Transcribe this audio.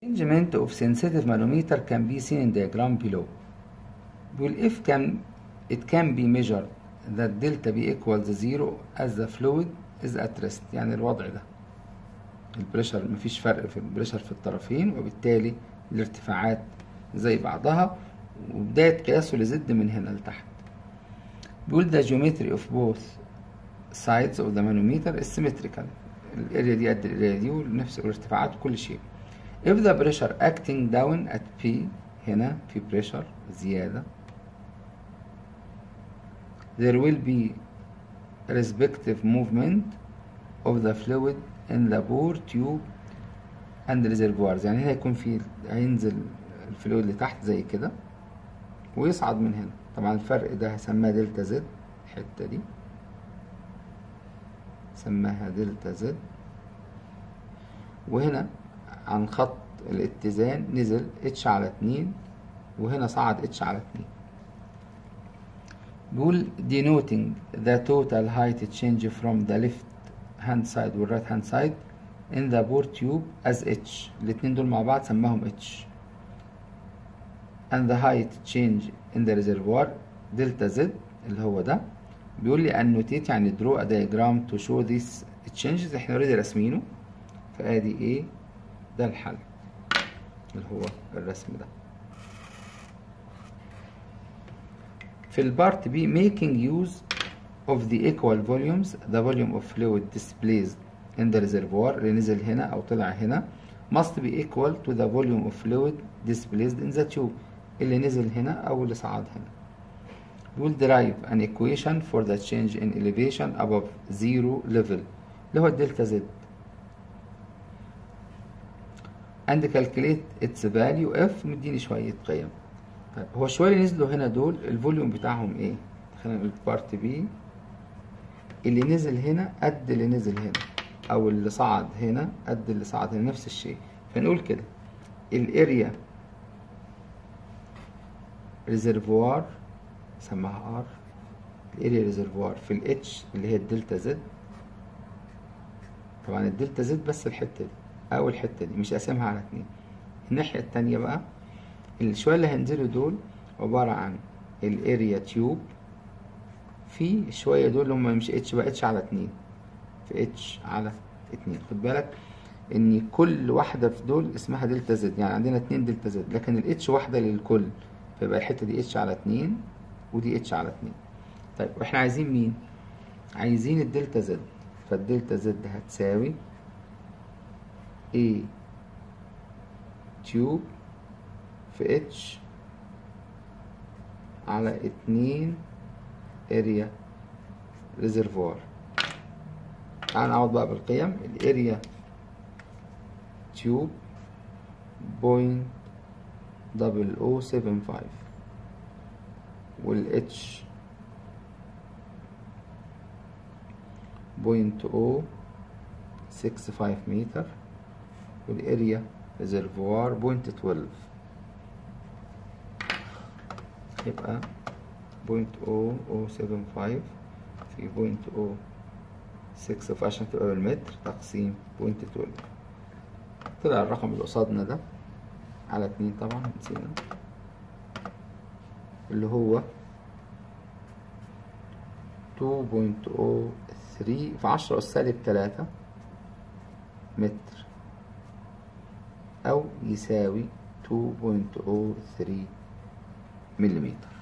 Arrangement of sensitive manometer can be seen in diagram below. بيقول if can it can be measured that delta B equals zero as the fluid is at rest يعني الوضع ده البريشر مفيش فرق في البريشر في الطرفين وبالتالي الارتفاعات زي بعضها وبداية قياسه لزد من هنا لتحت بيقول the geometry of both sides of the manometer is symmetrical الاريا دي قد الاريا دي ونفس الارتفاعات وكل شيء if the pressure acting down at P هنا في pressure زيادة there will be respective movement of the fluid in the bore tube and reservoirs يعني هنا هيكون في هينزل الفلويد لتحت زي كده ويصعد من هنا طبعا الفرق ده هسماه دلتا زد الحتة دي سماها دلتا زد وهنا عن خط الاتزان نزل اتش على اتنين وهنا صعد اتش على اتنين بيقول denoting the total height change from the left hand side وال right hand side in the bore tube as h الاتنين دول مع بعض سماهم h and the height change in the reservoir delta z اللي هو ده بيقول لي annotate يعني draw a diagram to show these changes احنا اوريدي راسمينه فادي ايه ده الحل اللي هو الرسم ده في البارت بي making use of the equal volumes the volume of fluid displaced in the reservoir اللي نزل هنا أو طلع هنا must be equal to the volume of fluid displaced in the tube اللي نزل هنا أو اللي صعد هنا will derive an equation for the change in elevation above zero level اللي هو الدلتا زد and calculate its value f مديني شوية قيم طيب هو الشوية اللي نزلوا هنا دول الفوليوم بتاعهم ايه خلينا نقول بارت بي اللي نزل هنا قد اللي نزل هنا او اللي صعد هنا قد اللي صعد هنا نفس الشيء فنقول كده الاريا ريزرفوار سماها ار الاريا ريزرفوار في الاتش اللي هي الدلتا زد طبعا الدلتا زد بس الحته دي او الحته دي مش قاسمها على اتنين الناحيه التانية بقى الشويه اللي هينزلوا دول عباره عن الاريا تيوب في الشويه دول اللي هم مش اتش بقى اتش على اتنين في اتش على اتنين خد بالك ان كل واحده في دول اسمها دلتا زد يعني عندنا اتنين دلتا زد لكن الاتش واحده للكل فيبقى الحته دي اتش على اتنين ودي اتش على اتنين طيب واحنا عايزين مين عايزين الدلتا زد فالدلتا زد هتساوي A تيوب في اتش على اتنين اريا ريزرفوار تعال نعوض بقى بالقيم الاريا تيوب بوينت دبل او سيفن فايف والاتش بوينت او سكس فايف متر والاريا ريزرفوار بوينت تويلف يبقى بوينت او او سيفن فايف في بوينت او سكس عشان تبقى بالمتر تقسيم بوينت تويلف طلع الرقم اللي قصادنا ده على اتنين طبعا نسينا اللي هو تو بوينت او ثري في عشرة أس سالب تلاتة متر أو يساوي 2.03 مليمتر